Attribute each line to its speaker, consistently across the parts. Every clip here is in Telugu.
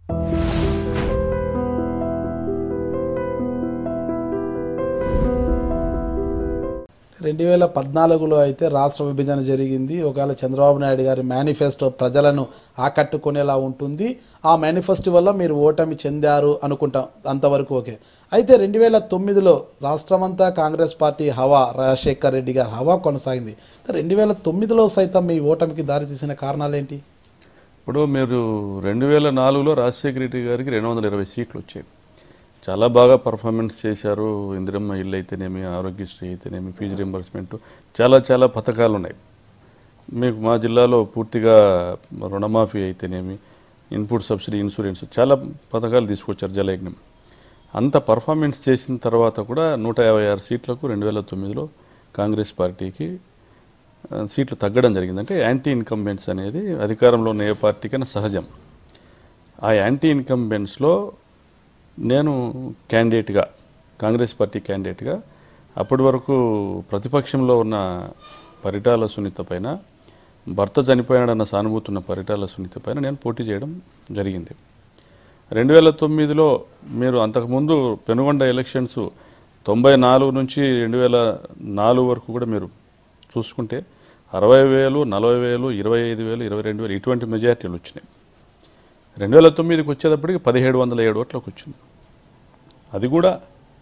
Speaker 1: రెండు వేల పద్నాలుగులో అయితే రాష్ట్ర విభజన జరిగింది ఒకవేళ చంద్రబాబు నాయుడు గారి మేనిఫెస్టో ప్రజలను ఆకట్టుకునేలా ఉంటుంది ఆ మేనిఫెస్టో వల్ల మీరు ఓటమి చెందారు అనుకుంటాం అంతవరకు ఓకే అయితే రెండు వేల తొమ్మిదిలో రాష్ట్రమంతా కాంగ్రెస్ పార్టీ హవా రాజశేఖర్ రెడ్డి గారు హవా కొనసాగింది రెండు వేల తొమ్మిదిలో సైతం మీ ఓటమికి దారితీసిన కారణాలేంటి
Speaker 2: ఇప్పుడు మీరు రెండు వేల నాలుగులో రాజశేఖర రెడ్డి గారికి రెండు వందల ఇరవై సీట్లు వచ్చాయి చాలా బాగా పర్ఫార్మెన్స్ చేశారు ఇందిరమ్మ ఇల్లు అయితేనేమి ఆరోగ్యశ్రీ అయితేనేమి ఫీజు రింబర్స్మెంట్ చాలా చాలా పథకాలు ఉన్నాయి మీకు మా జిల్లాలో పూర్తిగా రుణమాఫీ అయితేనేమి ఇన్పుట్ సబ్సిడీ ఇన్సూరెన్స్ చాలా పథకాలు తీసుకొచ్చారు జలయజ్ఞం అంత పర్ఫార్మెన్స్ చేసిన తర్వాత కూడా నూట యాభై ఆరు సీట్లకు రెండు వేల తొమ్మిదిలో కాంగ్రెస్ పార్టీకి ఆ, సీట్లు తగ్గడం జరిగింది అంటే యాంటీ ఇన్కంబెంట్స్ అనేది అధికారంలో ఉన్న ఏ పార్టీకైనా సహజం ఆ యాంటీ ఇన్కంబెంట్స్లో నేను క్యాండిడేట్గా కాంగ్రెస్ పార్టీ క్యాండిడేట్గా అప్పటి వరకు ప్రతిపక్షంలో ఉన్న పరిటాల సునీత పైన భర్త చనిపోయాడన్న సానుభూతి ఉన్న పరిటాల సునీత పైన నేను పోటీ చేయడం జరిగింది రెండు వేల తొమ్మిదిలో మీరు అంతకుముందు పెనుగొండ ఎలక్షన్స్ తొంభై నాలుగు నుంచి రెండు వేల నాలుగు వరకు కూడా మీరు చూసుకుంటే అరవై వేలు నలభై వేలు ఇరవై ఐదు వేలు ఇరవై రెండు వేలు ఇటువంటి మెజార్టీలు వచ్చినాయి రెండు వేల తొమ్మిదికి వచ్చేటప్పటికి పదిహేడు వందల ఏడు ఓట్లకు వచ్చింది అది కూడా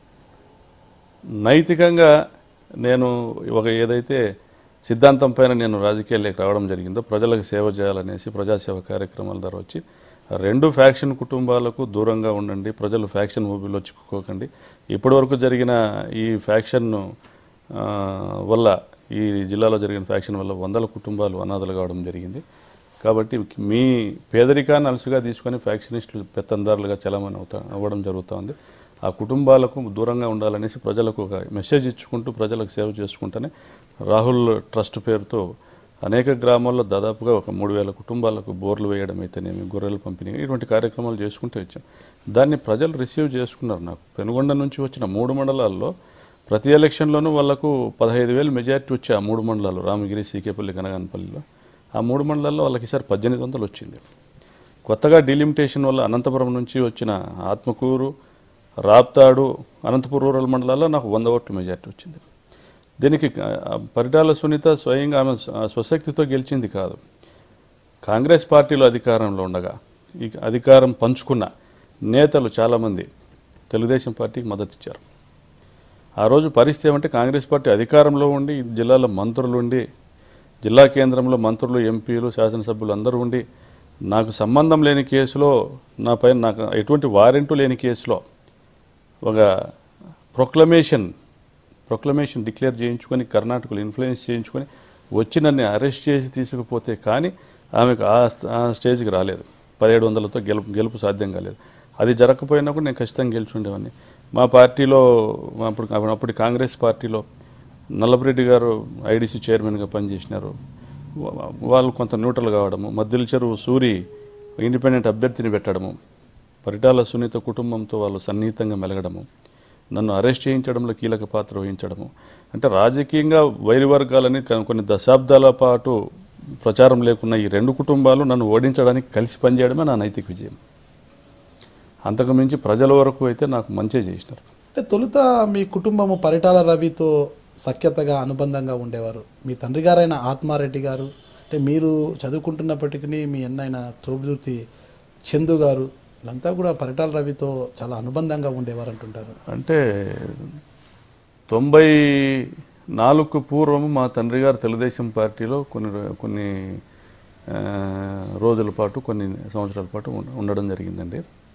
Speaker 2: నైతికంగా నేను ఒక ఏదైతే సిద్ధాంతం పైన నేను రాజకీయాల్లోకి రావడం జరిగిందో ప్రజలకు సేవ చేయాలనేసి ప్రజాసేవ కార్యక్రమాల ద్వారా వచ్చి రెండు ఫ్యాక్షన్ కుటుంబాలకు దూరంగా ఉండండి ప్రజలు ఫ్యాక్షన్ ఊబిలో చిక్కుకోకండి ఇప్పటివరకు జరిగిన ఈ ఫ్యాక్షన్ ఆ, వల్ల ఈ జిల్లాలో జరిగిన ఫ్యాక్షన్ వల్ల వందల కుటుంబాలు అనాథలు కావడం జరిగింది కాబట్టి మీ పేదరికాన్ని అలసుగా తీసుకొని ఫ్యాక్షనిస్టులు పెత్తందారులుగా చలమని అవుతా అవ్వడం జరుగుతోంది ఆ కుటుంబాలకు దూరంగా ఉండాలనేసి ప్రజలకు ఒక మెసేజ్ ఇచ్చుకుంటూ ప్రజలకు సేవ చేసుకుంటూనే రాహుల్ ట్రస్ట్ పేరుతో అనేక గ్రామాల్లో దాదాపుగా ఒక మూడు వేల కుటుంబాలకు బోర్లు వేయడం అయితేనేమి గొర్రెలు పంపిణీ ఇటువంటి కార్యక్రమాలు చేసుకుంటూ వచ్చాం దాన్ని ప్రజలు రిసీవ్ చేసుకున్నారు నాకు పెనుగొండ నుంచి వచ్చిన మూడు మండలాల్లో ప్రతి ఎలక్షన్లోనూ వాళ్లకు పదహైదు వేలు మెజారిటీ వచ్చి ఆ మూడు మండలాలు రామగిరి సీకేపల్లి కనగానపల్లిలో ఆ మూడు మండలాల్లో వాళ్ళకి ఈసారి పద్దెనిమిది వందలు వచ్చింది కొత్తగా డిలిమిటేషన్ వల్ల అనంతపురం నుంచి వచ్చిన ఆత్మకూరు రాప్తాడు అనంతపురం రూరల్ మండలాల్లో నాకు వంద ఓట్లు మెజార్టీ వచ్చింది దీనికి ఆ, పరిటాల సునీత స్వయంగా ఆమె స్వ- స్వశక్తితో గెలిచింది కాదు కాంగ్రెస్ పార్టీలో అధికారంలో ఉండగా ఈ అధికారం పంచుకున్న నేతలు చాలామంది తెలుగుదేశం పార్టీకి మద్దతు ఇచ్చారు ఆ రోజు పరిస్థితి ఏమంటే కాంగ్రెస్ పార్టీ అధికారంలో ఉండి ఈ జిల్లాలో మంత్రులు ఉండి జిల్లా కేంద్రంలో మంత్రులు ఎంపీలు శాసనసభ్యులు అందరూ ఉండి నాకు సంబంధం లేని కేసులో నా పైన నాకు ఎటువంటి వారెంటు లేని కేసులో ఒక ప్రొక్లమేషన్ ప్రొక్లమేషన్ డిక్లేర్ చేయించుకొని కర్ణాటకలో ఇన్ఫ్లుయెన్స్ చేయించుకొని వచ్చి నన్ను అరెస్ట్ చేసి తీసుకుపోతే కానీ ఆమెకు ఆ స్థ- ఆ స్టేజ్కి రాలేదు పదిహేడు వందలతో గెలుపు గెలుపు సాధ్యం కాలేదు అది జరగకపోయినా కూడా నేను ఖచ్చితంగా గెలిచి ఉండేవాడిని మా పార్టీలో మా అప్పుడు అప్పుడు కాంగ్రెస్ పార్టీలో నల్లపరెడ్డి గారు ఐడీసీ చైర్మన్గా పనిచేసినారు వా- వాళ్ళు కొంత న్యూట్రల్ కావడము మద్దిల చెరువు సూరి ఇండిపెండెంట్ అభ్యర్థిని పెట్టడము పరిటాల సునీత కుటుంబంతో వాళ్ళు సన్నిహితంగా మెలగడము నన్ను అరెస్ట్ చేయించడంలో కీలక పాత్ర వహించడము అంటే రాజకీయంగా వైరి వర్గాలని కొ- కొన్ని దశాబ్దాల పాటు ప్రచారం లేకున్న ఈ రెండు కుటుంబాలు నన్ను ఓడించడానికి కలిసి పనిచేయడమే నా నైతిక విజయం అంతకు మించి ప్రజల వరకు అయితే నాకు మంచి చేసినారు
Speaker 1: అంటే తొలుత మీ కుటుంబము పరిటాల రవితో సఖ్యతగా అనుబంధంగా ఉండేవారు మీ తండ్రి గారైన ఆత్మారెడ్డి గారు అంటే మీరు చదువుకుంటున్నప్పటికీ మీ అన్నైన తోబుదుర్తి చందు గారు వీళ్ళంతా కూడా పరిటాల రవితో చాలా అనుబంధంగా ఉండేవారు అంటుంటారు
Speaker 2: అంటే తొంభై నాలుగుకు పూర్వం మా తండ్రి గారు తెలుగుదేశం పార్టీలో కొన్ని రో- కొన్ని ఆ, రోజుల పాటు కొన్ని సంవత్సరాల పాటు ఉండ- ఉండడం జరిగిందండి